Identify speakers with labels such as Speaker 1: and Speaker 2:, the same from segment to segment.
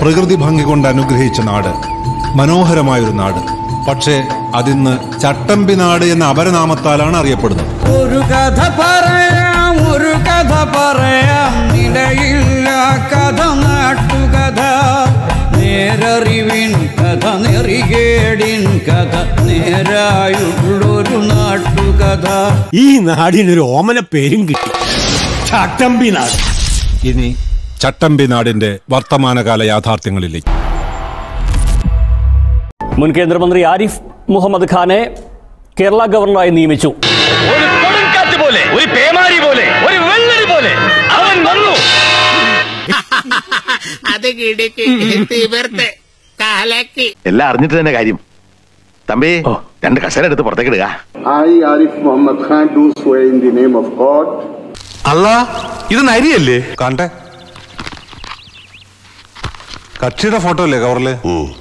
Speaker 1: പ്രകൃതി ഭംഗി കൊണ്ട് അനുഗ്രഹിച്ച നാട് മനോഹരമായൊരു നാട് പക്ഷേ അതിന്ന് ചട്ടമ്പി നാട് എന്ന അപരനാമത്താലാണ് അറിയപ്പെടുന്നത്
Speaker 2: ഒരു കഥ പറയാം ഒരു കഥ പറയാം നിലയില്ല കഥ നാട്ടുകഥ നേരറിവിൻ കഥ നെറികേടിൻ കഥ നേരായുള്ളൊരു നാട്ടുകഥ
Speaker 3: ഈ നാടിനൊരു ഓമന പേരും കിട്ടി ചട്ടമ്പി നാട്
Speaker 1: ഇനി ചട്ടമ്പി നാടിന്റെ വർത്തമാനകാല യാഥാർത്ഥ്യങ്ങളിലേക്ക്
Speaker 4: മുൻ കേന്ദ്രമന്ത്രി ആരിഫ് മുഹമ്മദ് ഖാനെ കേരള ഗവർണറായി നിയമിച്ചു
Speaker 5: ഒരു കൊടുങ്കാറ്റ് പോലെ ഒരു പേമാരി പോലെ ഒരു വെള്ളരി പോലെ അവൻ വന്നു
Speaker 6: അത് കിടക്ക് തീവർത്ത് കാലക്ക്
Speaker 7: എല്ലാം അറിഞ്ഞിട്ട് തന്നെ കാര്യം തമ്പി രണ്ട് കസേര എടുത്ത് പുറത്തേക്ക് ഇടുക
Speaker 8: I, Arif Muhammad Khan, do swear in the name of God
Speaker 7: അല്ല ഇത് നരിയല്ലേ
Speaker 1: കണ്ടേ കക്ഷിയുടെ ഫോട്ടോ അല്ലേ കവറില്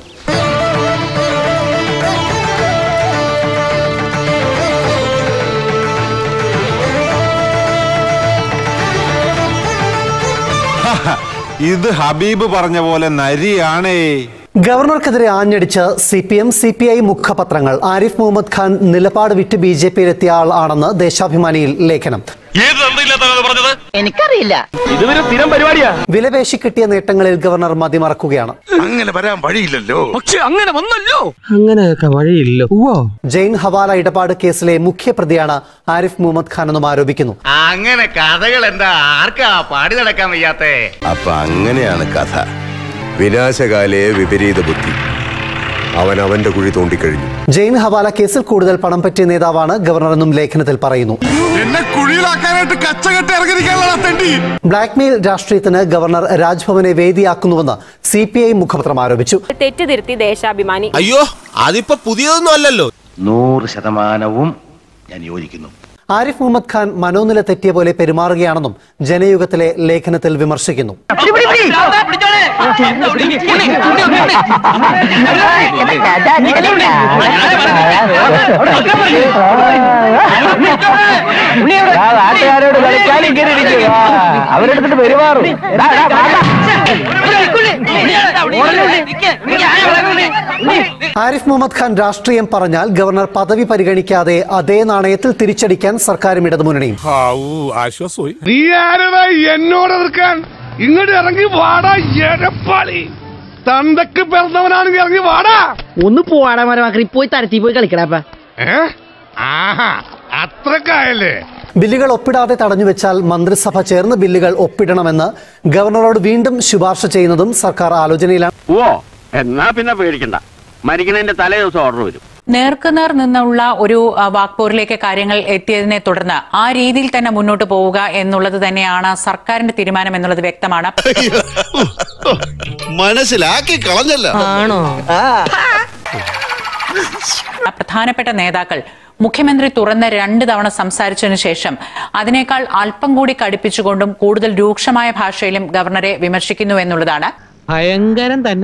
Speaker 1: ഇത് ഹബീബ് പറഞ്ഞ പോലെ നരിയാണേ
Speaker 9: ഗവർണർക്കെതിരെ ആഞ്ഞടിച്ച് C P M C P I മുഖപത്രങ്ങൾ ആരിഫ് മുഹമ്മദ് ഖാൻ നിലപാട് വിറ്റ് ബി ജെ പിയിലെത്തിയ ആൾ ആണെന്ന് ദേശാഭിമാനിയിൽ ലേഖനം
Speaker 5: ഏത് തന്തയില്ലാത്തവരാണ് പറഞ്ഞത്
Speaker 6: എനിക്കറിയില്ല
Speaker 5: ഇതൊരു സ്ഥിരം പരിപാടിയാ
Speaker 9: വിലപേശി കിട്ടിയ നേട്ടങ്ങളിൽ ഗവർണർ മതിമറക്കുകയാണ്
Speaker 7: അങ്ങനെ വരാൻ വഴിയില്ലല്ലോ
Speaker 5: പക്ഷെ അങ്ങനെ വന്നല്ലോ
Speaker 3: അങ്ങനെയൊക്കെ വഴിയില്ല
Speaker 9: ജെയിൻ ഹവാല ഇടപാട് കേസിലെ മുഖ്യപ്രതിയാണ് ആരിഫ് മുഹമ്മദ് ഖാൻ എന്നും ആരോപിക്കുന്നു
Speaker 7: അങ്ങനെ കഥകൾ എന്താ ആർക്കാ പാടി നടക്കാൻ വയ്യാത്തേ
Speaker 10: അപ്പൊ അങ്ങനെയാണ് കഥ വിനാശകാലയെ വിപരീത ബുദ്ധി അവൻ അവന്റെ കുഴി തോണ്ടിക്കഴിഞ്ഞു
Speaker 9: ജെയിൻ ഹവാല കേസിൽ കൂടുതൽ പണം പറ്റിയ നേതാവാണ് ഗവർണർ എന്നും ലേഖനത്തിൽ പറയുന്നു
Speaker 7: എന്നെ കുഴിയിലാക്കാനായിട്ട് കച്ചകെട്ട് ഇറങ്ങിയിരിക്കാനുള്ള തെണ്ടി
Speaker 9: ബ്ലാക്ക്മെയിൽ രാഷ്ട്രീയത്തിന് ഗവർണർ രാജ്ഭവനെ വേദിയാക്കുന്നുവെന്ന് സി പി ഐ മുഖപത്രം ആരോപിച്ചു
Speaker 11: തെറ്റുതിരുത്തി ദേശാഭിമാനി
Speaker 10: അയ്യോ അതിപ്പോ പുതിയതൊന്നും അല്ലല്ലോ
Speaker 7: നൂറ് ശതമാനവും ഞാൻ യോജിക്കുന്നു
Speaker 9: ആരിഫ് മുഹമ്മദ് ഖാൻ മനോനില തെറ്റിയ പോലെ പെരുമാറുകയാണെന്നും ജനയുഗത്തിലെ ലേഖനത്തിൽ വിമർശിക്കുന്നു
Speaker 5: നാട്ടുകാരോട് കളിക്കാൻ ഇങ്ങനെ ഇരിക്കുക അവരെടുത്തിട്ട് പെരുമാറും
Speaker 9: ആരിഫ് മുഹമ്മദ് ഖാൻ രാഷ്ട്രീയം പറഞ്ഞാൽ ഗവർണർ പദവി പരിഗണിക്കാതെ അതേ നാണയത്തിൽ തിരിച്ചടിക്കാൻ സർക്കാരും ഇടതുമുന്നണിയും
Speaker 10: ആശ്വാസമായി
Speaker 3: നീ ആരടാ എന്നോട് എതിർക്കാൻ ഇങ്ങോട്ട് ഇറങ്ങി വാടാ എരപ്പാളി തന്തക്ക് പിറന്നവനാണെങ്കിൽ ഇറങ്ങി വാടാ
Speaker 6: ഒന്ന് പോവാടാ മരമാക്കി പോയി തരത്തി പോയി കളിക്കടാപ്പ
Speaker 3: ഏ ആഹാ അത്രക്കായല്ലേ
Speaker 9: ബില്ലുകൾ ഒപ്പിടാതെ തടഞ്ഞുവെച്ചാൽ മന്ത്രിസഭ ചേർന്ന് ബില്ലുകൾ ഒപ്പിടണമെന്ന് ഗവർണറോട് വീണ്ടും ശുപാർശ ചെയ്യുന്നതും സർക്കാർ ആലോചനയിലാണ്
Speaker 5: ഓ എന്നാ പിന്നെ പേടിക്കണ്ട മരിക്കുന്നതിന്റെ തലേ ദിവസം ഓർഡർ വരും
Speaker 11: നേർക്കുനേർ നിന്നുള്ള ഒരു ആ, വാക്പോരിലേക്ക് കാര്യങ്ങൾ എത്തിയതിനെ തുടർന്ന് ആ രീതിയിൽ തന്നെ മുന്നോട്ട് പോവുക എന്നുള്ളത് തന്നെയാണ് സർക്കാരിന്റെ തീരുമാനം എന്നുള്ളത് വ്യക്തമാണ്
Speaker 10: മനസ്സിലാക്കി കളഞ്ഞല്ലോ
Speaker 6: ആണോ
Speaker 11: പ്രധാനപ്പെട്ട നേതാക്കൾ മുഖ്യമന്ത്രി തുറന്ന് രണ്ട് തവണ സംസാരിച്ചതിനു ശേഷം അതിനേക്കാൾ അല്പം കൂടി കടുപ്പിച്ചുകൊണ്ടും കൂടുതൽ രൂക്ഷമായ ഭാഷയിലും ഗവർണറെ വിമർശിക്കുന്നു എന്നുള്ളതാണ്
Speaker 6: ഭയങ്കരം തന്നെ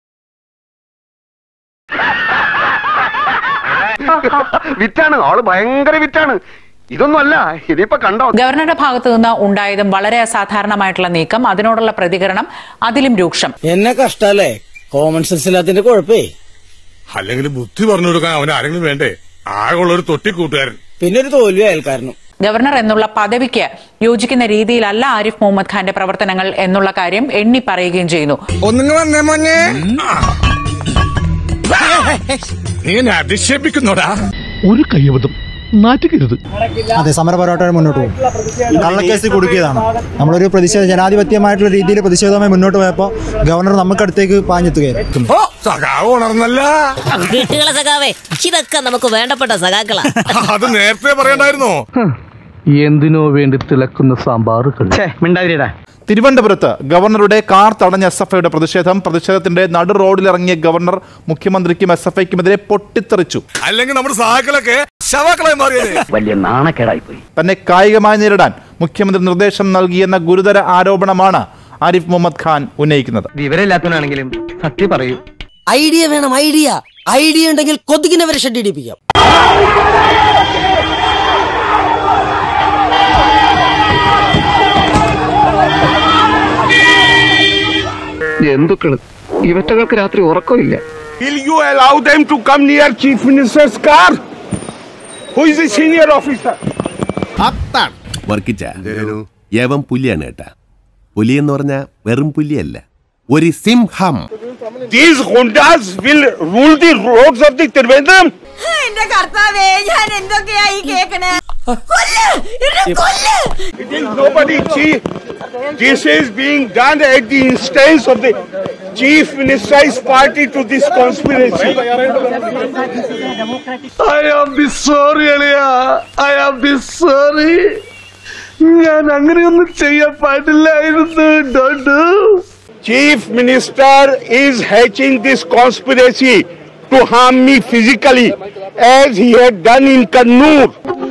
Speaker 5: വിറ്റാണ് ആള് ഭയങ്കര വിറ്റാണ് ഇതൊന്നും അല്ല ഇതിപ്പോ കണ്ടോ
Speaker 11: ഗവർണറുടെ ഭാഗത്തു നിന്ന് ഉണ്ടായതും വളരെ അസാധാരണമായിട്ടുള്ള നീക്കം അതിനോടുള്ള പ്രതികരണം അതിലും രൂക്ഷം
Speaker 2: എന്നെ കഷ്ടല്ലേ കോമൺ സെൻസ് ഇല്ലാത്തിന്റെ കുഴപ്പേ
Speaker 10: അല്ലെങ്കിൽ ബുദ്ധി പറഞ്ഞു കൊടുക്കാൻ അവൻ ആരെങ്കിലും വേണ്ടേ ആകെയുള്ള ഒരു തൊട്ടിക്കൂട്ടുകാരൻ
Speaker 2: പിന്നെ ഒരു തോൽവി അയൽക്കാരനും
Speaker 11: ഗവർണർ എന്നുള്ള പദവിക്ക് യോജിക്കുന്ന രീതിയിലല്ല ആരിഫ് മുഹമ്മദ് ഖാന്റെ പ്രവർത്തനങ്ങൾ എന്നുള്ള കാര്യം എണ്ണി പറയുകയും ചെയ്യുന്നു
Speaker 3: ഒന്നിങ്ങ് വന്നേ മോനെ നീ എന്നെ അധിക്ഷേപിക്കുന്നോടാ
Speaker 10: ഒരു കയ്യബദ്ധം നാറ്റുകരുത്
Speaker 12: അതെ സമരപോരാട്ടം മുന്നോട്ട് പോകും കള്ളക്കേസ് കൊടുക്കിയതാണ് നമ്മളൊരു പ്രതിഷേധ ജനാധിപത്യമായിട്ടുള്ള രീതിയിൽ പ്രതിഷേധവുമായി മുന്നോട്ട് പോയപ്പോൾ ഗവർണർ നമുക്കടുത്തേക്ക് പാഞ്ഞെത്തുകയായിരുന്നു
Speaker 10: സഖാവ് ഉണർന്നല്ല
Speaker 6: വീട്ടുകളെ സഖാവേ ഇതൊക്കെ നമുക്ക് വേണ്ടപ്പെട്ട സഖാക്കളാ
Speaker 10: അത് നേരത്തെ പറയണ്ടായിരുന്നോ
Speaker 5: എന്തിനോ വേണ്ടി തിളക്കുന്ന സാമ്പാറുകൾ മിണ്ടാതിരിടാ
Speaker 13: തിരുവനന്തപുരത്ത് ഗവർണറുടെ കാർ തടഞ്ഞ എസ് എഫ് ഐയുടെ പ്രതിഷേധം പ്രതിഷേധത്തിന്റെ നടു റോഡിലിറങ്ങിയ ഗവർണർ മുഖ്യമന്ത്രിക്കും എസ് എഫ് ഐക്കുമെതിരെ പൊട്ടിത്തെറിച്ചു
Speaker 10: അല്ലെങ്കിൽ നമ്മുടെ സഹാക്കളൊക്കെ ശവാക്കളായി മാറിയത്
Speaker 5: വലിയ നാണക്കേടായി പോയി
Speaker 13: തന്നെ കായികമായി നേരിടാൻ മുഖ്യമന്ത്രി നിർദ്ദേശം നൽകിയെന്ന ഗുരുതര ആരോപണമാണ് ആരിഫ് മുഹമ്മദ് ഖാൻ ഉന്നയിക്കുന്നത്
Speaker 5: വിവരമില്ലാത്തവനാണെങ്കിലും സത്യം പറയൂ
Speaker 6: ഐഡിയ വേണം ഐഡിയ ഐഡിയ ഉണ്ടെങ്കിൽ കൊതുകിനെ വരെ ഷെഡ് ഇടിപ്പിക്കാം
Speaker 5: ജന്തുക്കള്
Speaker 14: ഇവറ്റകൾക്ക് രാത്രി ഉറക്കമില്ല
Speaker 3: Will you allow them to come near Chief Minister's car? Who is the senior officer?
Speaker 15: വർക്കിച്ച യവൻ പുലിയാണ് കേട്ടാ പുലി എന്ന് പറഞ്ഞാൽ വെറും പുലിയല്ല ഒരു സിംഹം
Speaker 3: These Hundas will rule the roads of the Trivandrum.
Speaker 16: എന്റെ കർത്താവേ ഞാൻ എന്തൊക്കെയായി കേക്കണേ കൊല്ല് എന്നെ കൊല്ല്
Speaker 3: It is nobody, chief. This is being done at the instance of the chief minister's party to this conspiracy.
Speaker 17: I am be sorry, അളിയ I am be sorry. ഞാൻ അങ്ങനെയൊന്നും ചെയ്യാൻ പാടില്ലായിരുന്നു don't
Speaker 3: Chief Minister is hatching this conspiracy to harm me physically as he had done in Kannur.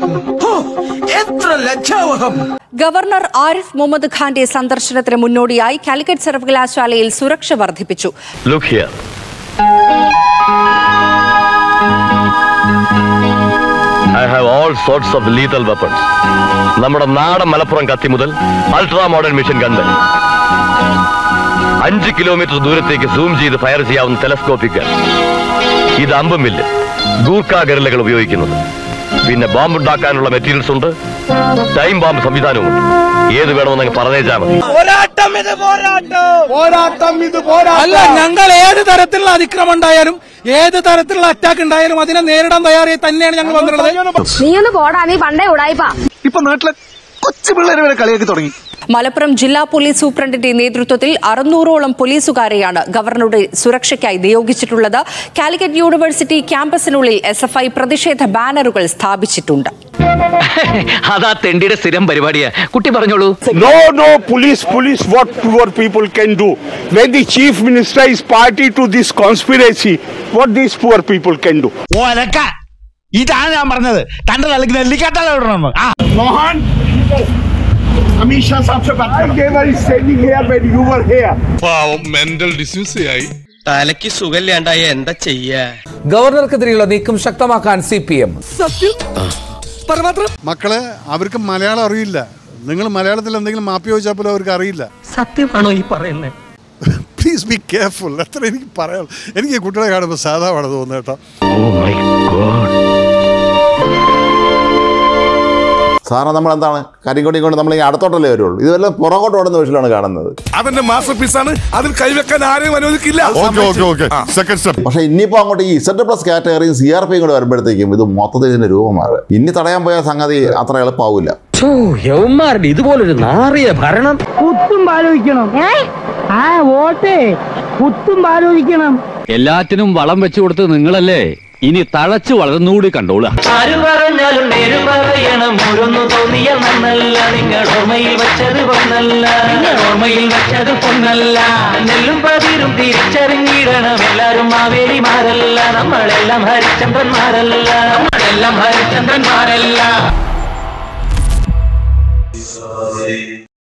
Speaker 18: Governor Arif Muhammad ഖാന്റെ സന്ദർശനത്തിന് മുന്നോടിയായി കാലിക്കറ്റ് സർവകലാശാലയിൽ സുരക്ഷ വർദ്ധിപ്പിച്ചു
Speaker 5: look here I have all sorts of lethal weapons നമ്മുടെ നാടൻ മലപ്പുറം കത്തി മുതൽ അൾട്രാ മോഡേൺ മിഷൻ ഗൺ വരെ അഞ്ച് കിലോമീറ്റർ ദൂരത്തേക്ക് സൂം ചെയ്ത് ഫയർ ചെയ്യാവുന്ന ടെലസ്കോപ്പിക് ഇത് അമ്പുമില്ല ഗൂർഖ ഗറിലകൾ ഉപയോഗിക്കുന്നത് പിന്നെ ബോംബ് ഉണ്ടാക്കാനുള്ള മെറ്റീരിയൽസ് ഉണ്ട് ടൈം ബോംബ് സംവിധാനവും ഏത് വേണമെന്ന് പറഞ്ഞേച്ചാൽ മതി
Speaker 17: പോരാട്ടം ഇത് പോരാട്ടം പോരാട്ടം ഇത് പോരാട്ടം അല്ല ഞങ്ങൾ ഏത് തരത്തിലുള്ള അതിക്രമം ഉണ്ടായാലും ഏത് തരത്തിലുള്ള അറ്റാക്ക് ഉണ്ടായാലും അതിനെ നേരിടാൻ തയ്യാറായി തന്നെയാണ് ഞങ്ങൾ വന്നിട്ടുള്ളത്
Speaker 16: നീ ഒന്ന് പോടാ നീ പണ്ടേ ഉടായിപ്പാ
Speaker 17: ഇപ്പൊ നാട്ടിലെ കൊച്ചു പിള്ളേരെ വരെ കളിയാക്കി തുടങ്ങി
Speaker 18: മലപ്പുറം ജില്ലാ പോലീസ് സൂപ്രണ്ടിന്റെ നേതൃത്വത്തിൽ അറുന്നൂറോളം പോലീസുകാരെയാണ് ഗവർണറുടെ സുരക്ഷയ്ക്കായി നിയോഗിച്ചിട്ടുള്ളത് കാലിക്കറ്റ് യൂണിവേഴ്സിറ്റി ക്യാമ്പസിനുള്ളിൽ എസ് എഫ് ഐ പ്രതിഷേധ ബാനറുകൾ സ്ഥാപിച്ചിട്ടുണ്ട്
Speaker 14: അതാ തെണ്ടിയുടെ സ്ഥിരം പരിപാടിയാ കുട്ടി പറഞ്ഞോളൂ
Speaker 3: No, no, police, police, what poor people can do. When the chief minister is party to this conspiracy, what these poor people can do.
Speaker 17: ഇതാണ് ഞാൻ പറഞ്ഞത് തന്റെ തലക്ക് നെല്ലിക്കാട്ടാൽ ഇടണം
Speaker 3: Mohan, Amisha साहब से बात करो. They were standing here when you were here.
Speaker 19: പാവം മെന്റൽ ഡിസ്യൂസ് ആയി
Speaker 20: തലയ്ക്ക് സുഖമില്ലാണ്ടായ എന്താ ചെയ്യാ
Speaker 21: ഗവർണർക്കെതിരെയുള്ള നീക്കം ശക്തമാക്കാൻ സി പി എം
Speaker 1: മക്കളെ അവർക്ക് മലയാളം അറിയില്ല നിങ്ങൾ മലയാളത്തിൽ എന്തെങ്കിലും മാപ്പി ചോദിച്ചാൽ പോലും അവർക്ക് അറിയില്ല
Speaker 20: സത്യമാണോ ഈ പറയുന്നത്
Speaker 1: പ്ലീസ് ബി കെയർഫുൾ അത്ര എനിക്ക് പറയാം എനിക്ക് ഈ കുട്ടികളെ കാണുമ്പോൾ സാധാരണ തോന്നുന്നു കേട്ടോ
Speaker 22: സാറിന് നമ്മൾ എന്താണ് കരിങ്കൊടി കൊണ്ട് നമ്മൾ ഈ അടുത്തോട്ടല്ലേ വരുള്ളൂ ഇതെല്ലാം പുറകോട്ട് ഓടുന്ന വിഷയമാണ് കാണുന്നത്
Speaker 19: അവന്റെ മാസ്റ്റർ പീസാണ് അതിൽ കൈവെക്കാൻ ആരെയും അനുവദിക്കില്ല
Speaker 22: പക്ഷെ ഇനിയിപ്പോ അങ്ങോട്ട് ഈ ഇസഡ് പ്ലസ് കാറ്റഗറിയും സി ആർ പിയും കൂടെ വരുമ്പോഴത്തേക്കും ഇത് മൊത്തത്തിൽ ഇതിന്റെ രൂപം മാറുക ഇനി തടയാൻ പോയ സംഗതി അത്ര എളുപ്പമാവില്ല
Speaker 20: യവന്മാരുടെ ഇതുപോലൊരു നാറിയ ഭരണം
Speaker 23: കുത്തും ആലോചിക്കണം ആ വോട്ടേ കുത്തും ആലോചിക്കണം
Speaker 24: എല്ലാറ്റിനും വളം വെച്ചു കൊടുത്ത് നിങ്ങളല്ലേ ഇനി തഴച്ചു വളർന്നുകൂടി കണ്ടോളുക
Speaker 20: ആര് പറഞ്ഞാലും നേര് പറയണം ഓരോന്നു തോന്നിയ നന്നല്ല നിങ്ങൾ ഓർമ്മയിൽ വെച്ചത് പൊന്നല്ല നിങ്ങൾ ഓർമ്മയിൽ വെച്ചത് പൊന്നല്ല നെല്ലും പതിരും തിരിച്ചറിഞ്ഞിടണം എല്ലാരും മാവേലിമാരല്ല നമ്മളെല്ലാം ഹരിചന്ദ്രന്മാരല്ല നമ്മളെല്ലാം ഹരിചന്ദ്രന്മാരല്ല